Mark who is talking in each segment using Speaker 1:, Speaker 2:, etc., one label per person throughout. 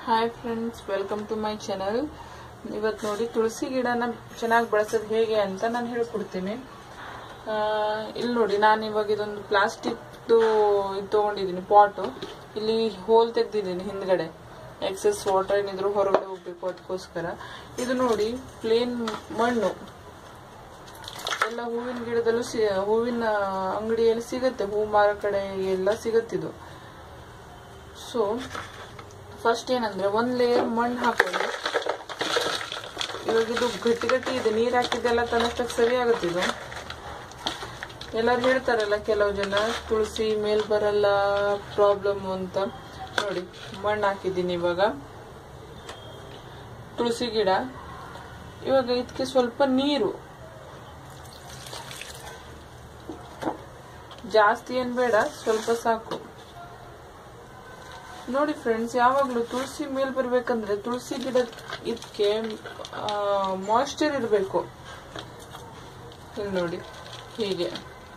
Speaker 1: hi friends welcome to my channel ಇವತ್ತು ನೋಡಿ ತುಳಸಿ ಗಿಡನ ಚೆನ್ನಾಗಿ ಬೆಳೆಸೋದು ಹೇಗೆ ಅಂತ ನಾನು ಹೇಳ್ಕೊಡ್ತೀನಿ ಆ, ಇಲ್ಲಿ ನೋಡಿ ನಾನು ಇವಾಗ ಇದೊಂದು ಪ್ಲಾಸ್ಟಿಕ್ದು ಇದು ತೊಗೊಂಡಿದ್ದೀನಿ ಪಾಟು ಇಲ್ಲಿ ಹೋಲ್ ತೆಗ್ದಿದ್ದೀನಿ ಹಿಂದ್ಗಡೆ ಎಕ್ಸೆಸ್ ವಾಟರ್ ಏನಿದ್ರು ಹೊರಗಡೆ ಹೋಗ್ಬೇಕು ಅದಕ್ಕೋಸ್ಕರ ಇದು ನೋಡಿ ಪ್ಲೇನ್ ಮಣ್ಣು ಎಲ್ಲ ಹೂವಿನ ಗಿಡದಲ್ಲೂ ಸಿ ಹೂವಿನ ಅಂಗಡಿಯಲ್ಲಿ ಸಿಗುತ್ತೆ ಹೂ ಮಾರೋ ಕಡೆ ಎಲ್ಲ ಸಿಗುತ್ತಿದು ಸೊ ಫಸ್ಟ್ ಏನಂದ್ರೆ ಒಂದ್ ಲೇಯರ್ ಮಣ್ಣು ಹಾಕೊಳ್ಳಿ ಇವಾಗ ಇದು ಗಟ್ಟಿ ಗಟ್ಟಿ ಇದೆ ನೀರ್ ಹಾಕಿದ್ದೆಲ್ಲ ತನ್ನಷ್ಟಕ್ಕೆ ಸರಿ ಆಗುತ್ತೆ ಇದು ಎಲ್ಲರೂ ಹೇಳ್ತಾರಲ್ಲ ಕೆಲವು ಜನ ತುಳಸಿ ಮೇಲ್ ಬರಲ್ಲ ಪ್ರಾಬ್ಲಮ್ ಅಂತ ನೋಡಿ ಮಣ್ಣು ಹಾಕಿದ್ದೀನಿ ಇವಾಗ ತುಳಸಿ ಗಿಡ ಇವಾಗ ಇದಕ್ಕೆ ಸ್ವಲ್ಪ ನೀರು ಜಾಸ್ತಿ ಏನ್ ಬೇಡ ಸ್ವಲ್ಪ ಸಾಕು ನೋಡಿ ಫ್ರೆಂಡ್ಸ್ ಯಾವಾಗ್ಲೂ ತುಳಸಿ ಮೇಲ್ ಬರ್ಬೇಕಂದ್ರೆ ತುಳಸಿ ಗಿಡ ಇದಕ್ಕೆ ಮಾಯಿಶ್ಚರ್ ಇರಬೇಕು ಇಲ್ಲಿ ನೋಡಿ ಹೀಗೆ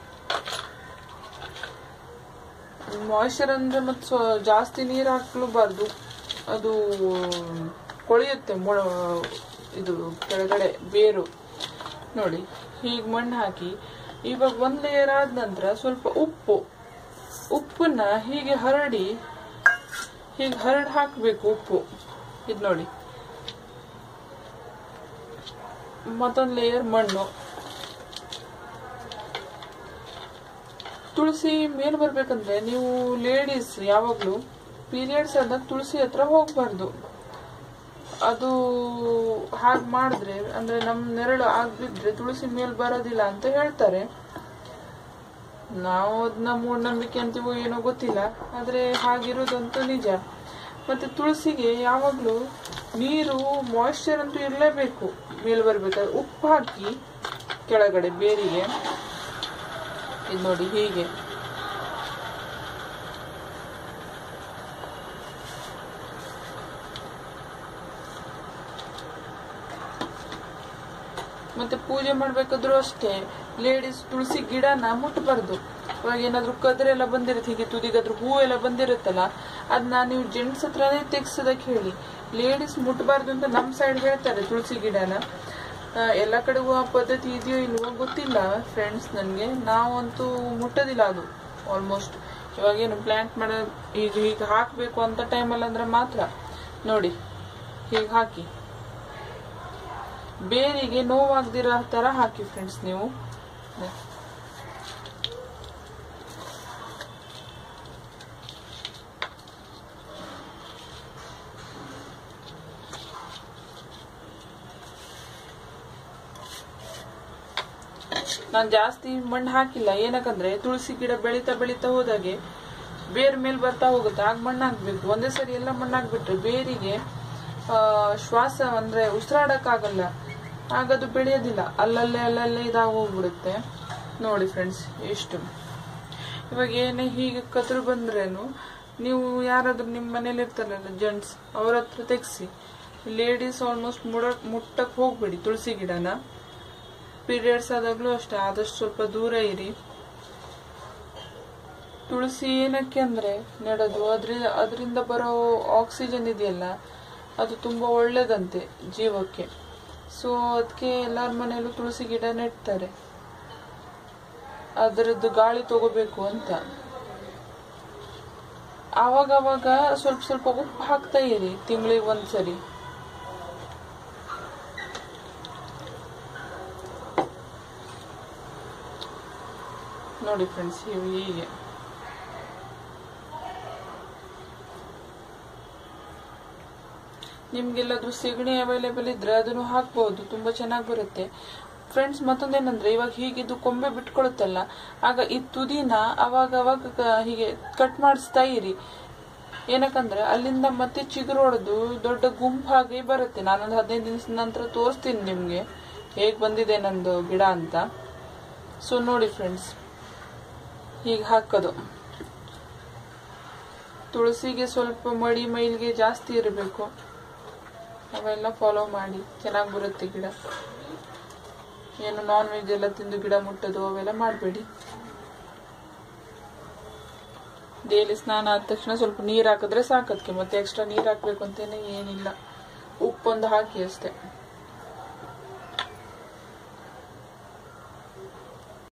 Speaker 1: ಮಾಯಿಶ್ಚರ್ ಅಂದ್ರೆ ಮತ್ತೆ ಸ್ವ- ಜಾಸ್ತಿ ನೀರು ಹಾಕ್ಲೂಬಾರ್ದು ಅದು ಕೊಳೆಯುತ್ತೆ ಮೊಳ ಇದು ಕೆಳಗಡೆ ಬೇರು ನೋಡಿ ಹೀಗೆ ಮಣ್ಣು ಹಾಕಿ ಇವಾಗ ಒಂದ್ ಲೇಯರ್ ಆದ ನಂತರ ಸ್ವಲ್ಪ ಉಪ್ಪು ಉಪ್ಪನ್ನ ಹೀಗೆ ಹರಡಿ ಹೀಗೆ ಹರಡ್ ಹಾಕಬೇಕು ಉಪ್ಪು ಇದು ನೋಡಿ ಮತ್ತೊಂದು ಲೇಯರ್ ಮಣ್ಣು ತುಳಸಿ ಮೇಲ್ ಬರ್ಬೇಕಂದ್ರೆ ನೀವು ಲೇಡೀಸ್ ಯಾವಾಗ್ಲೂ ಪೀರಿಯಡ್ಸ್ ಆದಾಗ ತುಳಸಿ ಹತ್ರ ಹೋಗ್ಬಾರ್ದು ಅದು ಹಾಗೆ ಮಾಡಿದ್ರೆ ಅಂದ್ರೆ ನಮ್ ನೆರಳು ಆಗ್ಬಿದ್ರೆ ತುಳಸಿ ಮೇಲ್ ಬರೋದಿಲ್ಲ ಅಂತ ಹೇಳ್ತಾರೆ ನಾವು ಅದನ್ನ ಮೂಢನಂಬಿಕೆ ಅಂತೀವೋ ಏನೋ ಗೊತ್ತಿಲ್ಲ ಆದ್ರೆ ಹಾಗಿರೋದಂತೂ ನಿಜ ಮತ್ತೆ ತುಳಸಿಗೆ ಯಾವಾಗ್ಲೂ ನೀರು ಮಾಯಿಶ್ಚರ್ ಅಂತೂ ಇರಲೇಬೇಕು ಮೇಲ್ ಬರ್ಬೇಕಾದ್ರೆ ಉಪ್ಪು ಹಾಕಿ ಕೆಳಗಡೆ ಬೇರಿಗೆ ಇದು ನೋಡಿ ಹೀಗೆ ಮತ್ತೆ ಪೂಜೆ ಮಾಡ್ಬೇಕಾದ್ರೂ ಅಷ್ಟೇ ಲೇಡೀಸ್ ತುಳಸಿ ಗಿಡನ ಮುಟ್ಟಬಾರ್ದು ಇವಾಗ ಏನಾದ್ರು ಕದ್ರೆ ಎಲ್ಲ ಬಂದಿರುತ್ತೆ ಹೀಗೆ ತುದಿಗಾದ್ರು ಹೂ ಎಲ್ಲ ಬಂದಿರುತ್ತಲ್ಲ ಅದನ್ನ ನೀವು ಜೆಂಟ್ಸ್ ಹತ್ರನೇ ತೆಗ್ಸೋದಕ್ಕೆ ಹೇಳಿ ಲೇಡೀಸ್ ಮುಟ್ಟಬಾರ್ದು ಅಂತ ನಮ್ ಸೈಡ್ ಹೇಳ್ತಾರೆ ತುಳಸಿ ಗಿಡನ ಆ, ಎಲ್ಲ ಕಡೆಗೂ ಆ ಪದ್ಧತಿ ಇದೆಯೋ ಇಲ್ವೋ ಗೊತ್ತಿಲ್ಲ ಫ್ರೆಂಡ್ಸ್ ನನಗೆ ನಾವಂತೂ ಮುಟ್ಟೋದಿಲ್ಲ ಅದು ಆಲ್ಮೋಸ್ಟ್ ಇವಾಗೇನು ಪ್ಲಾಂಟ್ ಮಾಡೋ ಈಗ ಹೀಗೆ ಹಾಕಬೇಕು ಅಂತ ಟೈಮಲ್ಲಿ ಅಂದ್ರೆ ಮಾತ್ರ ನೋಡಿ ಹೀಗೆ ಹಾಕಿ ಬೇರಿಗೆ ನೋವಾಗ್ದಿರೋ ತರ ಹಾಕಿ ಫ್ರೆಂಡ್ಸ್ ನೀವು ನಾನು ಜಾಸ್ತಿ ಮಣ್ಣು ಹಾಕಿಲ್ಲ ಏನಕ್ಕಂದ್ರೆ ತುಳಸಿ ಗಿಡ ಬೆಳೀತಾ ಬೆಳೀತಾ ಹೋದಾಗೆ ಬೇರ್ ಮೇಲೆ ಬರ್ತಾ ಹೋಗುತ್ತೆ ಆಗ ಮಣ್ಣು ಹಾಕ್ಬೇಕು ಒಂದೇ ಸರಿ ಎಲ್ಲ ಮಣ್ಣು ಹಾಕ್ಬಿಟ್ರೆ ಬೇರಿಗೆ ಆ, ಶ್ವಾಸ ಅಂದ್ರೆ ಉಸಿರಾಡಕ್ಕಾಗಲ್ಲ ಆಗ ಅದು ಬೆಳೆಯೋದಿಲ್ಲ ಅಲ್ಲಲ್ಲೇ ಅಲ್ಲಲ್ಲೇ ಇದಾಗ ಹೋಗ್ಬಿಡುತ್ತೆ ನೋಡಿ ಫ್ರೆಂಡ್ಸ್ ಎಷ್ಟು ಇವಾಗ ಏನೇ ಹೀಗೆ ಕದ್ರು ಬಂದ್ರೇನು ನೀವು ಯಾರಾದ್ರೂ ನಿಮ್ಮ ಮನೇಲಿ ಇರ್ತಾರಲ್ಲ ಜೆಂಟ್ಸ್ ಅವ್ರ ಹತ್ರ ತೆಗ್ಸಿ ಲೇಡೀಸ್ ಆಲ್ಮೋಸ್ಟ್ ಮುಡ ಮುಟ್ಟಕ್ ಹೋಗ್ಬೇಡಿ ತುಳಸಿ ಗಿಡನ ಪೀರಿಯಡ್ಸ್ ಆದಾಗ್ಲೂ ಅಷ್ಟೇ ಆದಷ್ಟು ಸ್ವಲ್ಪ ದೂರ ಇರಿ ತುಳಸಿ ಏನಕ್ಕೆ ಅಂದ್ರೆ ನೆಡೋದು ಅದ್ರಿಂದ ಅದರಿಂದ ಬರೋ ಆಕ್ಸಿಜನ್ ಇದೆಯಲ್ಲ ಅದು ತುಂಬಾ ಒಳ್ಳೇದಂತೆ ಜೀವಕ್ಕೆ ಸೊ ಅದಕ್ಕೆ ಎಲ್ಲರ ಮನೆಯಲ್ಲೂ ತುಳಸಿ ಗಿಡ ನೆಡ್ತಾರೆ ಅದರದ್ದು ಗಾಳಿ ತಗೋಬೇಕು ಅಂತ ಆವಾಗ ಅವಾಗ ಸ್ವಲ್ಪ ಸ್ವಲ್ಪ ಉಪ್ಪು ಹಾಕ್ತಾ ಇರಿ ತಿಂಗಳಿಗೆ ಒಂದ್ಸರಿ ನೋಡಿ ಫ್ರೆಂಡ್ಸ್ ಹೀಗೆ ನಿಮ್ಗೆಲ್ಲಾದ್ರೂ ಸೆಗಣಿ ಅವೈಲೇಬಲ್ ಇದ್ರೆ ಅದನ್ನು ಹಾಕ್ಬಹುದು ತುಂಬಾ ಚೆನ್ನಾಗಿ ಬರುತ್ತೆ ಫ್ರೆಂಡ್ಸ್ ಮತ್ತೊಂದೇನಂದ್ರೆ ಇವಾಗ ಹೀಗಿದ್ದು ಕೊಂಬೆ ಬಿಟ್ಕೊಳುತ್ತಲ್ಲ ಆಗ ಈ ತುದಿನ ಅವಾಗ ಅವಾಗ ಕ- ಹೀಗೆ ಕಟ್ ಮಾಡಿಸ್ತಾ ಇರಿ ಏನಕ್ಕಂದ್ರೆ ಅಲ್ಲಿಂದ ಮತ್ತೆ ಚಿಗುರು ಹೊಡೆದು ದೊಡ್ಡ ಗುಂಪು ಹಾಗೆ ಬರುತ್ತೆ ನಾನೊಂದು ಹದಿನೈದು ದಿವಸದ ನಂತರ ತೋರಿಸ್ತೀನಿ ನಿಮ್ಗೆ ಹೇಗ್ ಬಂದಿದೆ ನಂದು ಗಿಡ ಅಂತ ಸೊ ನೋಡಿ ಫ್ರೆಂಡ್ಸ್ ಹೀಗೆ ಹಾಕೋದು ತುಳಸಿಗೆ ಸ್ವಲ್ಪ ಮಡಿ ಮೈಲಿಗೆ ಜಾಸ್ತಿ ಇರಬೇಕು ಅವೆಲ್ಲ ಫಾಲೋ ಮಾಡಿ ಚೆನ್ನಾಗಿ ಬರುತ್ತೆ ಗಿಡ ಏನು ನಾನ್ ವೆಜ್ ಎಲ್ಲ ತಿಂದು ಗಿಡ ಮುಟ್ಟೋದು ಅವೆಲ್ಲ ಮಾಡಬೇಡಿ ಡೈಲಿ ಸ್ನಾನ ಆದ ತಕ್ಷಣ ಸ್ವಲ್ಪ ನೀರು ಹಾಕಿದ್ರೆ ಸಾಕದ್ಕೆ ಮತ್ತೆ ಎಕ್ಸ್ಟ್ರಾ ನೀರು ಹಾಕ್ಬೇಕು ಅಂತೇನೆ ಏನಿಲ್ಲ ಉಪ್ಪೊಂದು ಹಾಕಿ ಅಷ್ಟೇ